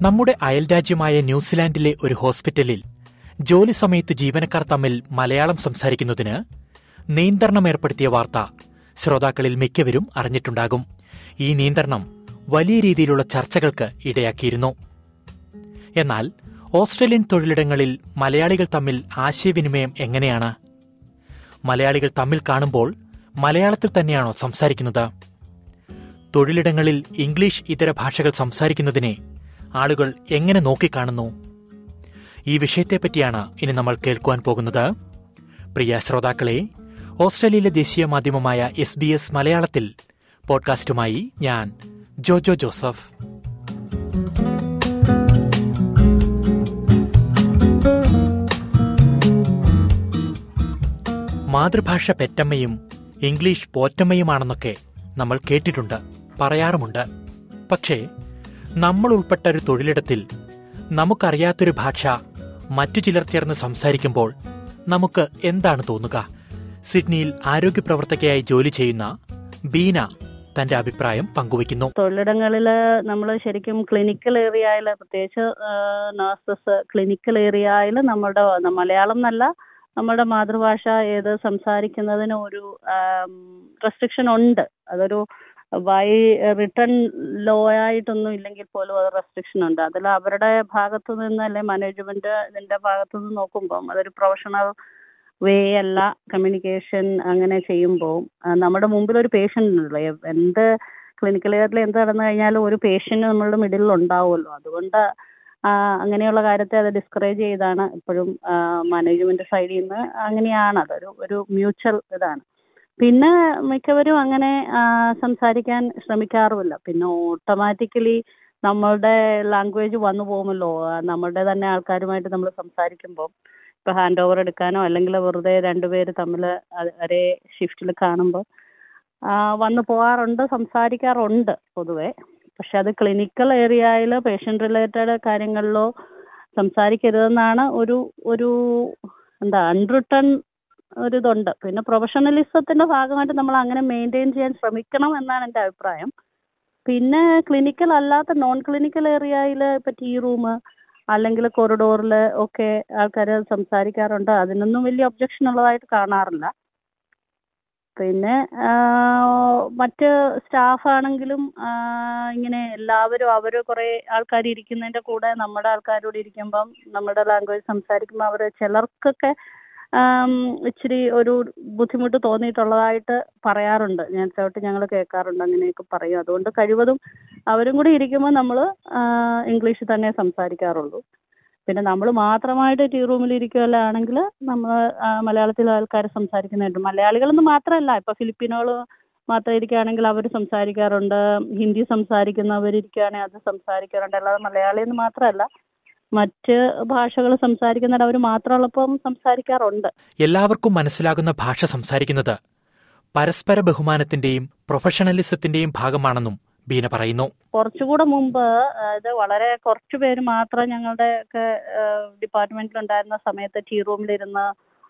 നമ്മുടെ അയൽരാജ്യമായ ന്യൂസിലാൻഡിലെ ഒരു ഹോസ്പിറ്റലിൽ ജോലി സമയത്ത് ജീവനക്കാർ തമ്മിൽ മലയാളം സംസാരിക്കുന്നതിന് നിയന്ത്രണം ഏർപ്പെടുത്തിയ വാർത്ത ശ്രോതാക്കളിൽ മിക്കവരും അറിഞ്ഞിട്ടുണ്ടാകും ഈ നിയന്ത്രണം വലിയ രീതിയിലുള്ള ചർച്ചകൾക്ക് ഇടയാക്കിയിരുന്നു എന്നാൽ ഓസ്ട്രേലിയൻ തൊഴിലിടങ്ങളിൽ മലയാളികൾ തമ്മിൽ ആശയവിനിമയം എങ്ങനെയാണ് മലയാളികൾ തമ്മിൽ കാണുമ്പോൾ മലയാളത്തിൽ തന്നെയാണോ സംസാരിക്കുന്നത് തൊഴിലിടങ്ങളിൽ ഇംഗ്ലീഷ് ഇതര ഭാഷകൾ സംസാരിക്കുന്നതിനെ ആളുകൾ എങ്ങനെ നോക്കിക്കാണുന്നു ഈ വിഷയത്തെപ്പറ്റിയാണ് ഇനി നമ്മൾ കേൾക്കുവാൻ പോകുന്നത് പ്രിയ ശ്രോതാക്കളെ ഓസ്ട്രേലിയയിലെ ദേശീയ മാധ്യമമായ എസ് ബി എസ് മലയാളത്തിൽ പോഡ്കാസ്റ്റുമായി ഞാൻ ജോജോ ജോസഫ് മാതൃഭാഷ പെറ്റമ്മയും ഇംഗ്ലീഷ് പോറ്റമ്മയുമാണെന്നൊക്കെ നമ്മൾ കേട്ടിട്ടുണ്ട് പറയാറുമുണ്ട് പക്ഷേ നമ്മൾ ഉൾപ്പെട്ട ഒരു തൊഴിലിടത്തിൽ നമുക്കറിയാത്തൊരു ഭാഷ മറ്റു ചിലർ ചേർന്ന് സംസാരിക്കുമ്പോൾ നമുക്ക് എന്താണ് തോന്നുക സിഡ്നിയിൽ ആരോഗ്യ പ്രവർത്തകയായി ജോലി ചെയ്യുന്ന ബീന തന്റെ അഭിപ്രായം പങ്കുവയ്ക്കുന്നു തൊഴിലിടങ്ങളിൽ നമ്മൾ ശരിക്കും ക്ലിനിക്കൽ ഏരിയയിൽ പ്രത്യേകിച്ച് നഴ്സസ് ക്ലിനിക്കൽ ഏരിയയിൽ നമ്മുടെ മലയാളം എന്നല്ല നമ്മുടെ മാതൃഭാഷ ഏത് സംസാരിക്കുന്നതിന് ഒരു റെസ്ട്രിക്ഷൻ ഉണ്ട് അതൊരു ബൈ റിട്ടേൺ ലോ ആയിട്ടൊന്നും ഇല്ലെങ്കിൽ പോലും അത് റെസ്ട്രിക്ഷൻ ഉണ്ട് അതിൽ അവരുടെ ഭാഗത്തു നിന്ന് അല്ലെ മാനേജ്മെന്റ് ഇതിന്റെ ഭാഗത്തു നിന്ന് നോക്കുമ്പം അതൊരു പ്രൊഫഷണൽ വേ അല്ല കമ്മ്യൂണിക്കേഷൻ അങ്ങനെ ചെയ്യുമ്പോൾ നമ്മുടെ മുമ്പിൽ ഒരു പേഷ്യൻ്റ് ഉണ്ടല്ലോ എന്ത് ക്ലിനിക്കൽ കെയറിൽ എന്ത് നടന്നു കഴിഞ്ഞാലും ഒരു പേഷ്യൻ്റ് നമ്മളുടെ മിഡിലിൽ ഉണ്ടാവുമല്ലോ അതുകൊണ്ട് അങ്ങനെയുള്ള കാര്യത്തെ അത് ഡിസ്കറേജ് ചെയ്താണ് ഇപ്പോഴും മാനേജ്മെന്റ് സൈഡിൽ നിന്ന് അങ്ങനെയാണ് അതൊരു ഒരു മ്യൂച്വൽ ഇതാണ് പിന്നെ മിക്കവരും അങ്ങനെ സംസാരിക്കാൻ ശ്രമിക്കാറുമില്ല പിന്നെ ഓട്ടോമാറ്റിക്കലി നമ്മളുടെ ലാംഗ്വേജ് വന്നു പോകുമല്ലോ നമ്മളുടെ തന്നെ ആൾക്കാരുമായിട്ട് നമ്മൾ സംസാരിക്കുമ്പോൾ ഇപ്പോൾ ഹാൻഡ് ഓവർ എടുക്കാനോ അല്ലെങ്കിൽ വെറുതെ രണ്ടുപേര് തമ്മിൽ ഒരേ ഷിഫ്റ്റിൽ കാണുമ്പോൾ വന്നു പോകാറുണ്ട് സംസാരിക്കാറുണ്ട് പൊതുവെ പക്ഷെ അത് ക്ലിനിക്കൽ ഏരിയയിൽ പേഷ്യൻ്റ് റിലേറ്റഡ് കാര്യങ്ങളിലോ സംസാരിക്കരുതെന്നാണ് ഒരു ഒരു എന്താ അൺറിട്ടൺ ഒരിതുണ്ട് പിന്നെ പ്രൊഫഷണലിസത്തിന്റെ ഭാഗമായിട്ട് നമ്മൾ അങ്ങനെ മെയിൻറ്റെയിൻ ചെയ്യാൻ ശ്രമിക്കണം എന്നാണ് എൻ്റെ അഭിപ്രായം പിന്നെ ക്ലിനിക്കൽ അല്ലാത്ത നോൺ ക്ലിനിക്കൽ ഏരിയയിൽ ഇപ്പം ടീ റൂം അല്ലെങ്കിൽ കൊറിഡോറിൽ ഒക്കെ ആൾക്കാർ സംസാരിക്കാറുണ്ട് അതിനൊന്നും വലിയ ഒബ്ജക്ഷൻ ഉള്ളതായിട്ട് കാണാറില്ല പിന്നെ മറ്റ് സ്റ്റാഫാണെങ്കിലും ഇങ്ങനെ എല്ലാവരും അവർ കുറേ ആൾക്കാർ ഇരിക്കുന്നതിൻ്റെ കൂടെ നമ്മുടെ ആൾക്കാരോട് ഇരിക്കുമ്പം നമ്മുടെ ലാംഗ്വേജ് സംസാരിക്കുമ്പോൾ അവർ ചിലർക്കൊക്കെ ഇച്ചിരി ഒരു ബുദ്ധിമുട്ട് തോന്നിയിട്ടുള്ളതായിട്ട് പറയാറുണ്ട് ഞാൻ തൊട്ട് ഞങ്ങൾ കേൾക്കാറുണ്ട് അങ്ങനെയൊക്കെ പറയും അതുകൊണ്ട് കഴിവതും അവരും കൂടി ഇരിക്കുമ്പോൾ നമ്മൾ ഇംഗ്ലീഷിൽ തന്നെ സംസാരിക്കാറുള്ളൂ പിന്നെ നമ്മൾ മാത്രമായിട്ട് ടീ റൂമിൽ ഇരിക്കുകയാണെങ്കിൽ നമ്മൾ മലയാളത്തിൽ ആൾക്കാർ സംസാരിക്കുന്നുണ്ട് മലയാളികളെന്ന് മാത്രമല്ല ഇപ്പോൾ ഫിലിപ്പീനുകൾ മാത്രം ഇരിക്കുകയാണെങ്കിൽ അവർ സംസാരിക്കാറുണ്ട് ഹിന്ദി സംസാരിക്കുന്നവരിയ്ക്കുകയാണെങ്കിൽ അത് സംസാരിക്കാറുണ്ട് അല്ലാതെ മലയാളി എന്ന് മാത്രമല്ല മറ്റ് ഭാഷകൾ സംസാരിക്കുന്നവർ മാത്രമുള്ളപ്പം സംസാരിക്കാറുണ്ട് എല്ലാവർക്കും മനസ്സിലാകുന്ന ഭാഷ സംസാരിക്കുന്നത് പരസ്പര ബഹുമാനത്തിന്റെയും പ്രൊഫഷണലിസത്തിന്റെയും ഭാഗമാണെന്നും ബീന പറയുന്നു കുറച്ചുകൂടെ മുമ്പ് ഇത് വളരെ കുറച്ചു പേര് മാത്രം ഞങ്ങളുടെ ഒക്കെ ഡിപ്പാർട്ട്മെന്റിൽ ഉണ്ടായിരുന്ന സമയത്ത് ടീ റൂമിലിരുന്ന്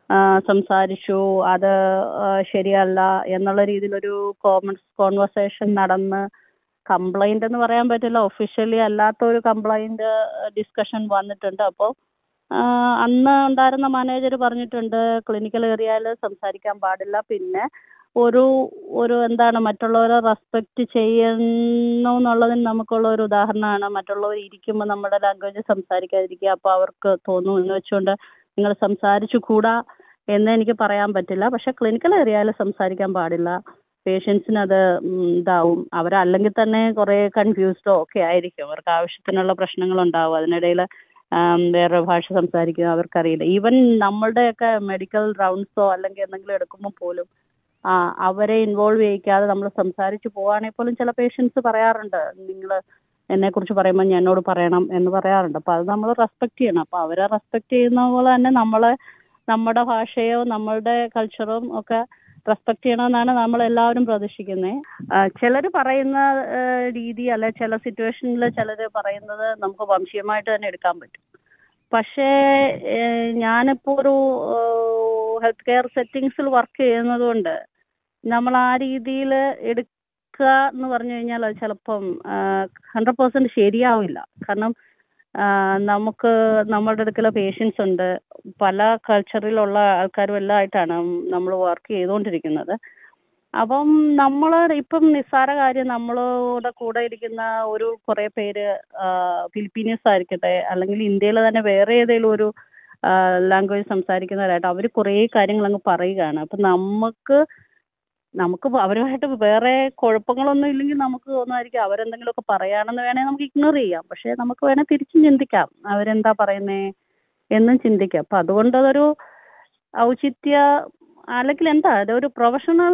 സംസാരിച്ചു അത് ശരിയല്ല എന്നുള്ള രീതിയിലൊരു കോമൺസ് കോൺവെർസേഷൻ നടന്ന് കംപ്ലൈന്റ് എന്ന് പറയാൻ പറ്റില്ല ഒഫീഷ്യലി അല്ലാത്ത ഒരു കംപ്ലൈന്റ് ഡിസ്കഷൻ വന്നിട്ടുണ്ട് അപ്പോൾ അന്ന് ഉണ്ടായിരുന്ന മാനേജർ പറഞ്ഞിട്ടുണ്ട് ക്ലിനിക്കൽ ഏരിയയിൽ സംസാരിക്കാൻ പാടില്ല പിന്നെ ഒരു ഒരു എന്താണ് മറ്റുള്ളവരെ റെസ്പെക്റ്റ് ചെയ്യുന്നു എന്നുള്ളതിന് നമുക്കുള്ള ഒരു ഉദാഹരണമാണ് മറ്റുള്ളവർ ഇരിക്കുമ്പോൾ നമ്മുടെ ലാംഗ്വേജ് സംസാരിക്കാതിരിക്കുക അപ്പോൾ അവർക്ക് തോന്നും എന്ന് വെച്ചുകൊണ്ട് നിങ്ങൾ സംസാരിച്ചു കൂടാ എന്ന് എനിക്ക് പറയാൻ പറ്റില്ല പക്ഷെ ക്ലിനിക്കൽ ഏരിയയിൽ സംസാരിക്കാൻ പാടില്ല പേഷ്യൻസിന് അത് ഇതാവും അവരല്ലെങ്കിൽ തന്നെ കുറേ കൺഫ്യൂസ്ഡോ ഒക്കെ ആയിരിക്കും അവർക്ക് ആവശ്യത്തിനുള്ള പ്രശ്നങ്ങളുണ്ടാവും അതിനിടയിൽ വേറെ ഭാഷ സംസാരിക്കുക അവർക്കറിയില്ല ഈവൻ നമ്മളുടെയൊക്കെ മെഡിക്കൽ റൗണ്ട്സോ അല്ലെങ്കിൽ എന്തെങ്കിലും എടുക്കുമ്പോൾ പോലും ആ അവരെ ഇൻവോൾവ് ചെയ്യിക്കാതെ നമ്മൾ സംസാരിച്ച് പോവുകയാണെങ്കിൽ പോലും ചില പേഷ്യൻസ് പറയാറുണ്ട് നിങ്ങൾ എന്നെക്കുറിച്ച് പറയുമ്പോൾ ഞാൻ എന്നോട് പറയണം എന്ന് പറയാറുണ്ട് അപ്പോൾ അത് നമ്മൾ റെസ്പെക്ട് ചെയ്യണം അപ്പോൾ അവരെ റെസ്പെക്ട് ചെയ്യുന്ന പോലെ തന്നെ നമ്മളെ നമ്മുടെ ഭാഷയോ നമ്മളുടെ കൾച്ചറും ഒക്കെ റെസ്പെക്ട് ചെയ്യണമെന്നാണ് നമ്മൾ എല്ലാവരും പ്രതീക്ഷിക്കുന്നത് ചിലർ പറയുന്ന രീതി അല്ലെ ചില സിറ്റുവേഷനിൽ ചിലർ പറയുന്നത് നമുക്ക് വംശീയമായിട്ട് തന്നെ എടുക്കാൻ പറ്റും പക്ഷേ ഞാനിപ്പോൾ ഒരു ഹെൽത്ത് കെയർ സെറ്റിങ്സിൽ വർക്ക് ചെയ്യുന്നത് കൊണ്ട് നമ്മൾ ആ രീതിയിൽ എടുക്കുക എന്ന് പറഞ്ഞു കഴിഞ്ഞാൽ അത് ചിലപ്പം ഹൺഡ്രഡ് പെർസെൻറ്റ് ശരിയാവില്ല കാരണം ആ, നമുക്ക് നമ്മുടെ അടുക്കൽ പേഷ്യൻസ് ഉണ്ട് പല കൾച്ചറിലുള്ള ആൾക്കാരും എല്ലാം ആയിട്ടാണ് നമ്മൾ വർക്ക് ചെയ്തുകൊണ്ടിരിക്കുന്നത് അപ്പം നമ്മൾ ഇപ്പം നിസ്സാര കാര്യം നമ്മളോട് കൂടെ ഇരിക്കുന്ന ഒരു കുറേ പേര് ഫിലിപ്പീനീസ് ആയിരിക്കട്ടെ അല്ലെങ്കിൽ ഇന്ത്യയിൽ തന്നെ വേറെ ഏതെങ്കിലും ഒരു ലാംഗ്വേജ് സംസാരിക്കുന്നവരായിട്ട് അവർ കുറേ കാര്യങ്ങൾ അങ്ങ് പറയുകയാണ് അപ്പം നമുക്ക് നമുക്ക് ഇപ്പൊ അവരുമായിട്ട് വേറെ കുഴപ്പങ്ങളൊന്നും ഇല്ലെങ്കിൽ നമുക്ക് തോന്നുമായിരിക്കും അവരെന്തെങ്കിലുമൊക്കെ പറയാണെന്ന് വേണേൽ നമുക്ക് ഇഗ്നോർ ചെയ്യാം പക്ഷേ നമുക്ക് വേണേൽ തിരിച്ചും ചിന്തിക്കാം അവരെന്താ പറയുന്നേ എന്നും ചിന്തിക്കാം അപ്പം അതുകൊണ്ട് അതൊരു ഔചിത്യ അല്ലെങ്കിൽ എന്താ അതൊരു പ്രൊഫഷണൽ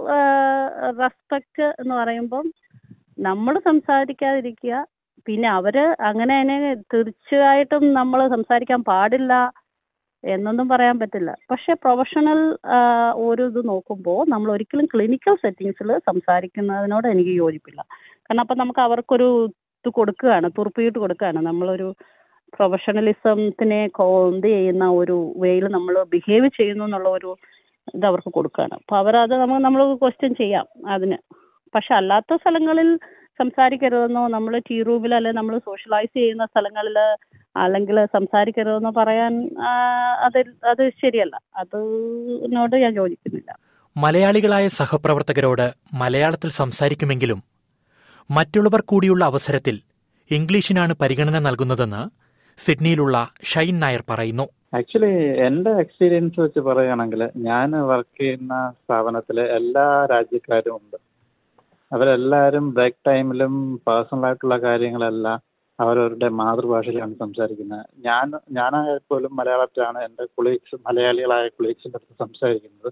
റെസ്പെക്റ്റ് എന്ന് പറയുമ്പം നമ്മൾ സംസാരിക്കാതിരിക്കുക പിന്നെ അവര് അങ്ങനെ തന്നെ തീർച്ചയായിട്ടും നമ്മൾ സംസാരിക്കാൻ പാടില്ല എന്നൊന്നും പറയാൻ പറ്റില്ല പക്ഷെ പ്രൊഫഷണൽ ഒരു ഇത് നോക്കുമ്പോൾ നമ്മൾ ഒരിക്കലും ക്ലിനിക്കൽ സെറ്റിങ്സിൽ സംസാരിക്കുന്നതിനോട് എനിക്ക് യോജിപ്പില്ല കാരണം അപ്പം നമുക്ക് അവർക്കൊരു ഇത് കൊടുക്കുകയാണ് തുറപ്പിയിട്ട് കൊടുക്കുകയാണ് നമ്മളൊരു പ്രൊഫഷണലിസത്തിനെ ഇത് ചെയ്യുന്ന ഒരു വേയിൽ നമ്മൾ ബിഹേവ് ചെയ്യുന്നു എന്നുള്ള ഒരു ഇത് അവർക്ക് കൊടുക്കുകയാണ് അപ്പോൾ അവരത് നമ്മൾ നമ്മൾ ക്വസ്റ്റ്യൻ ചെയ്യാം അതിന് പക്ഷെ അല്ലാത്ത സ്ഥലങ്ങളിൽ സംസാരിക്കരുതെന്നോ നമ്മൾ ടീ റൂമിൽ അല്ലെങ്കിൽ നമ്മൾ സോഷ്യലൈസ് ചെയ്യുന്ന സ്ഥലങ്ങളിൽ അല്ലെങ്കിൽ സംസാരിക്കരുതെന്നോ പറയാൻ ആ, അത് അത് ശരിയല്ല അതിനോട് ഞാൻ യോജിക്കുന്നില്ല മലയാളികളായ സഹപ്രവർത്തകരോട് മലയാളത്തിൽ സംസാരിക്കുമെങ്കിലും മറ്റുള്ളവർ കൂടിയുള്ള അവസരത്തിൽ ഇംഗ്ലീഷിനാണ് പരിഗണന നൽകുന്നതെന്ന് സിഡ്നിയിലുള്ള ഷൈൻ നായർ പറയുന്നു ആക്ച്വലി എൻ്റെ എക്സ്പീരിയൻസ് വെച്ച് പറയുകയാണെങ്കിൽ ഞാൻ വർക്ക് ചെയ്യുന്ന സ്ഥാപനത്തിൽ എല്ലാ രാജ്യക്കാരും ഉണ്ട് അവരെല്ലാവരും ബ്രേക്ക് ടൈമിലും പേഴ്സണൽ ആയിട്ടുള്ള കാര്യങ്ങളെല്ലാം അവരവരുടെ മാതൃഭാഷയിലാണ് സംസാരിക്കുന്നത് ഞാൻ ഞാനായാൽ പോലും മലയാളത്തിലാണ് എൻ്റെ കൊളീഗ്സ് മലയാളികളായ കൊളീഗ്സിൻ്റെ അടുത്ത് സംസാരിക്കുന്നത്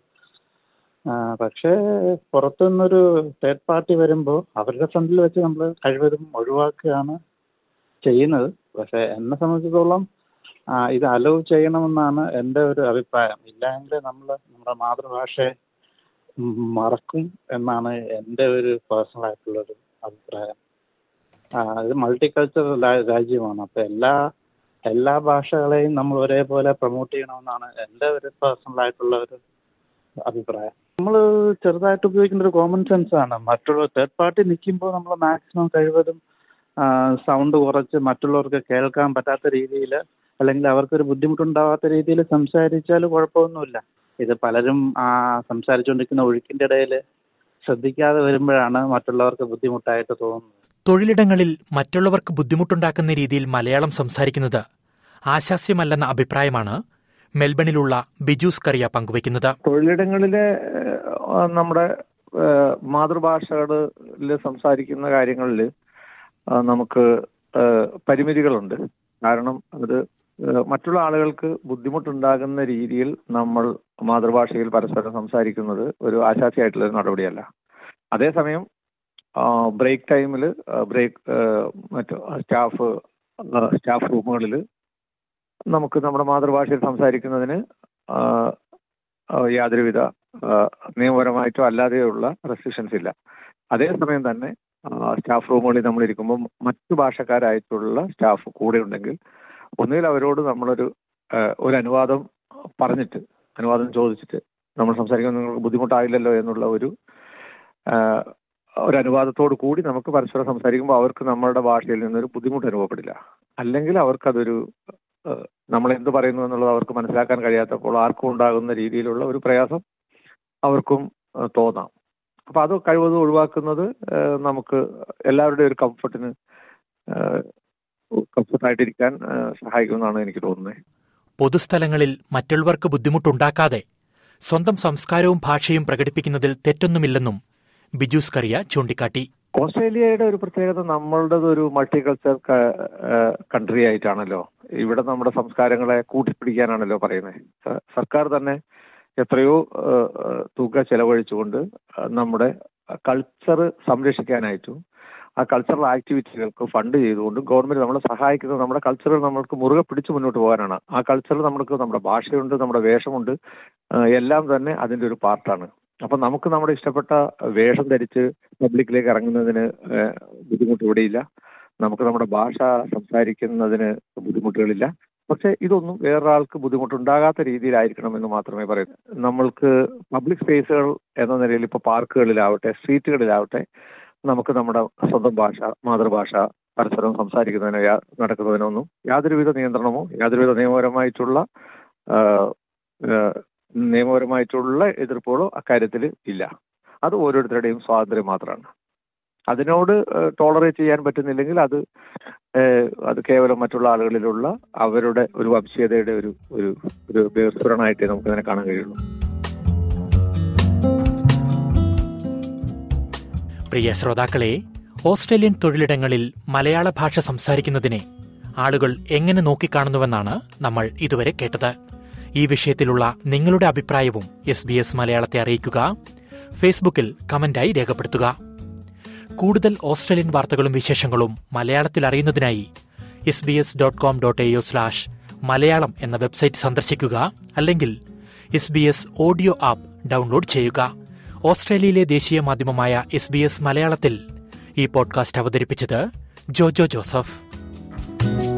ആ, പക്ഷേ പുറത്തുനിന്നൊരു തേർഡ് പാർട്ടി വരുമ്പോൾ അവരുടെ ഫ്രണ്ടിൽ വെച്ച് നമ്മൾ കഴിവതും ഒഴിവാക്കുകയാണ് ചെയ്യുന്നത് പക്ഷേ എന്നെ സംബന്ധിച്ചിടത്തോളം ആ, ഇത് അലോ ചെയ്യണമെന്നാണ് എൻ്റെ ഒരു അഭിപ്രായം ഇല്ലെങ്കിൽ നമ്മൾ നമ്മുടെ മാതൃഭാഷയെ ഉം മറക്കും എന്നാണ് എൻ്റെ ഒരു പേഴ്സണൽ ആയിട്ടുള്ളൊരു അഭിപ്രായം ആ, ഇത് മൾട്ടി കൾച്ചറൽ രാജ്യമാണ് അപ്പോൾ എല്ലാ എല്ലാ ഭാഷകളെയും നമ്മൾ ഒരേപോലെ പ്രൊമോട്ട് ചെയ്യണമെന്നാണ് എൻ്റെ ഒരു പേഴ്സണൽ ആയിട്ടുള്ള ഒരു അഭിപ്രായം നമ്മൾ ചെറുതായിട്ട് ഉപയോഗിക്കേണ്ട ഒരു കോമൺ സെൻസ് ആണ് മറ്റുള്ള തേർഡ് പാർട്ടി നിൽക്കുമ്പോൾ നമ്മൾ മാക്സിമം കഴിവതും സൗണ്ട് കുറച്ച് മറ്റുള്ളവർക്ക് കേൾക്കാൻ പറ്റാത്ത രീതിയിൽ അല്ലെങ്കിൽ അവർക്കൊരു ബുദ്ധിമുട്ടുണ്ടാവാത്ത രീതിയിൽ സംസാരിച്ചാൽ കുഴപ്പമൊന്നുമില്ല ഇത് പലരും ആ സംസാരിച്ചുകൊണ്ടിരിക്കുന്ന ഒഴുക്കിൻ്റെ ഇടയിൽ ശ്രദ്ധിക്കാതെ വരുമ്പോഴാണ് മറ്റുള്ളവർക്ക് ബുദ്ധിമുട്ടായിട്ട് തോന്നുന്നത് തൊഴിലിടങ്ങളിൽ മറ്റുള്ളവർക്ക് ബുദ്ധിമുട്ടുണ്ടാക്കുന്ന രീതിയിൽ മലയാളം സംസാരിക്കുന്നത് ആശാസ്യമല്ലെന്ന അഭിപ്രായമാണ് മെൽബണിലുള്ള ബിജൂസ് കറിയ പങ്കുവയ്ക്കുന്നത് തൊഴിലിടങ്ങളിലെ ഏഹ്, നമ്മുടെ ഏഹ്, മാതൃഭാഷകളിൽ സംസാരിക്കുന്ന കാര്യങ്ങളിൽ നമുക്ക് ഏഹ്, പരിമിതികളുണ്ട് കാരണം അത് ഏഹ്, മറ്റുള്ള ആളുകൾക്ക് ബുദ്ധിമുട്ടുണ്ടാകുന്ന രീതിയിൽ നമ്മൾ മാതൃഭാഷയിൽ പരസ്പരം സംസാരിക്കുന്നത് ഒരു ആശാസ്യമായിട്ടുള്ള ഒരു നടപടിയല്ല അതേസമയം ബ്രേക്ക് ടൈമിൽ ബ്രേക്ക് മറ്റു സ്റ്റാഫ് സ്റ്റാഫ് റൂമുകളിൽ നമുക്ക് നമ്മുടെ മാതൃഭാഷയിൽ സംസാരിക്കുന്നതിന് ആ, ആ, യാതൊരുവിധ ആ, നിയമപരമായിട്ടോ അല്ലാതെയുള്ള റെസ്ട്രിക്ഷൻസ് ഇല്ല അതേസമയം തന്നെ സ്റ്റാഫ് റൂമുകളിൽ നമ്മൾ ഇരിക്കുമ്പോൾ മറ്റു ഭാഷക്കാരായിട്ടുള്ള സ്റ്റാഫ് കൂടെ ഉണ്ടെങ്കിൽ ഒന്നുകിൽ അവരോട് നമ്മളൊരു ആ, ഒരു അനുവാദം പറഞ്ഞിട്ട് അനുവാദം ചോദിച്ചിട്ട് നമ്മൾ സംസാരിക്കുന്നത് നിങ്ങൾക്ക് ബുദ്ധിമുട്ടായില്ലല്ലോ എന്നുള്ള ഒരു ആ, ഒരു അനുവാദത്തോടു കൂടി നമുക്ക് പരസ്പരം സംസാരിക്കുമ്പോൾ അവർക്ക് നമ്മളുടെ ഭാഷയിൽ നിന്നൊരു ബുദ്ധിമുട്ട് അനുഭവപ്പെടില്ല അല്ലെങ്കിൽ അവർക്കതൊരു ഏഹ്, നമ്മൾ എന്ത് പറയുന്നു എന്നുള്ളത് അവർക്ക് മനസ്സിലാക്കാൻ കഴിയാത്തപ്പോൾ ആർക്കും ഉണ്ടാകുന്ന രീതിയിലുള്ള ഒരു പ്രയാസം അവർക്കും ഏഹ്, തോന്നാം അപ്പൊ അത് കഴിവതും ഒഴിവാക്കുന്നത് ഏഹ്, നമുക്ക് എല്ലാവരുടെയും ഒരു കംഫർട്ടിന് കംഫർട്ടായിട്ടിരിക്കാൻ ഏഹ്, സഹായിക്കുമെന്നാണ് എനിക്ക് തോന്നുന്നത് പൊതുസ്ഥലങ്ങളിൽ മറ്റുള്ളവർക്ക് ബുദ്ധിമുട്ടുണ്ടാക്കാതെ സ്വന്തം സംസ്കാരവും ഭാഷയും പ്രകടിപ്പിക്കുന്നതിൽ തെറ്റൊന്നുമില്ലെന്നും ബിജൂസ് കറിയ ചൂണ്ടിക്കാട്ടി ഓസ്ട്രേലിയയുടെ ഒരു പ്രത്യേകത നമ്മളുടേത് ഒരു മൾട്ടി കൾച്ചർ കൺട്രി ആയിട്ടാണല്ലോ ഇവിടെ നമ്മുടെ സംസ്കാരങ്ങളെ കൂട്ടിപ്പിടിക്കാനാണല്ലോ പറയുന്നത് സ- സർക്കാർ തന്നെ എത്രയോ ഏഹ്, ഏഹ്, തുക ചെലവഴിച്ചുകൊണ്ട് ഏഹ്, നമ്മുടെ കൾച്ചർ സംരക്ഷിക്കാനായിട്ടും ആ കൾച്ചറൽ ആക്ടിവിറ്റികൾക്ക് ഫണ്ട് ചെയ്തുകൊണ്ട് ഗവൺമെന്റ് നമ്മളെ സഹായിക്കുന്നത് നമ്മുടെ കൾച്ചർ നമ്മൾക്ക് മുറുകെ പിടിച്ച് മുന്നോട്ട് പോകാനാണ് ആ കൾച്ചർ നമ്മൾക്ക് നമ്മുടെ ഭാഷയുണ്ട് നമ്മുടെ വേഷമുണ്ട് ഏഹ്, എല്ലാം തന്നെ അതിന്റെ ഒരു പാർട്ടാണ് അപ്പൊ നമുക്ക് നമ്മുടെ ഇഷ്ടപ്പെട്ട വേഷം ധരിച്ച് പബ്ലിക്കിലേക്ക് ഇറങ്ങുന്നതിന് ഏഹ്, ബുദ്ധിമുട്ട് ഇവിടെയില്ല നമുക്ക് നമ്മുടെ ഭാഷ സംസാരിക്കുന്നതിന് ബുദ്ധിമുട്ടുകളില്ല പക്ഷെ ഇതൊന്നും വേറൊരാൾക്ക് ബുദ്ധിമുട്ടുണ്ടാകാത്ത രീതിയിലായിരിക്കണം എന്ന് മാത്രമേ പറയൂ നമ്മൾക്ക് പബ്ലിക് സ്പേസുകൾ എന്ന നിലയിൽ ഇപ്പോൾ പാർക്കുകളിലാവട്ടെ സ്ട്രീറ്റുകളിലാവട്ടെ നമുക്ക് നമ്മുടെ സ്വന്തം ഭാഷ മാതൃഭാഷ പരസ്പരം സംസാരിക്കുന്നതിനോ യാ- നടക്കുന്നതിനോ ഒന്നും യാതൊരുവിധ നിയന്ത്രണമോ യാതൊരുവിധ നിയമപരമായിട്ടുള്ള ആ, ആ, നിയമപരമായിട്ടുള്ള എതിർപ്പുകളോ അക്കാര്യത്തിൽ ഇല്ല അത് ഓരോരുത്തരുടെയും സ്വാതന്ത്ര്യം മാത്രമാണ് അതിനോട് ടോളറേറ്റ് ചെയ്യാൻ പറ്റുന്നില്ലെങ്കിൽ അത് ഏഹ്, അത് കേവലം മറ്റുള്ള ആളുകളിലുള്ള അവരുടെ ഒരു വംശീയതയുടെ ഒരു ഒരു ഒരു ബഹിസ്ഫുരണമായിട്ടേ നമുക്ക് അതിനെ കാണാൻ കഴിയുള്ളൂ പ്രിയ ശ്രോതാക്കളെ ഓസ്ട്രേലിയൻ തൊഴിലിടങ്ങളിൽ മലയാള ഭാഷ സംസാരിക്കുന്നതിനെ ആളുകൾ എങ്ങനെ നോക്കിക്കാണുന്നുവെന്നാണ് നമ്മൾ ഇതുവരെ കേട്ടത് ഈ വിഷയത്തിലുള്ള നിങ്ങളുടെ അഭിപ്രായവും എസ് ബി എസ് മലയാളത്തെ അറിയിക്കുക ഫേസ്ബുക്കിൽ കമന്റായി രേഖപ്പെടുത്തുക കൂടുതൽ ഓസ്ട്രേലിയൻ വാർത്തകളും വിശേഷങ്ങളും മലയാളത്തിൽ അറിയുന്നതിനായി S B S dot com dot A slash Malayalam എന്ന വെബ്സൈറ്റ് സന്ദർശിക്കുക അല്ലെങ്കിൽ S B S audio app download ചെയ്യുക ഓസ്ട്രേലിയയിലെ ദേശീയ മാധ്യമമായ എസ് ബി എസ് മലയാളത്തിൽ ഈ പോഡ്കാസ്റ്റ് അവതരിപ്പിച്ചത് ജോജോ ജോസഫ്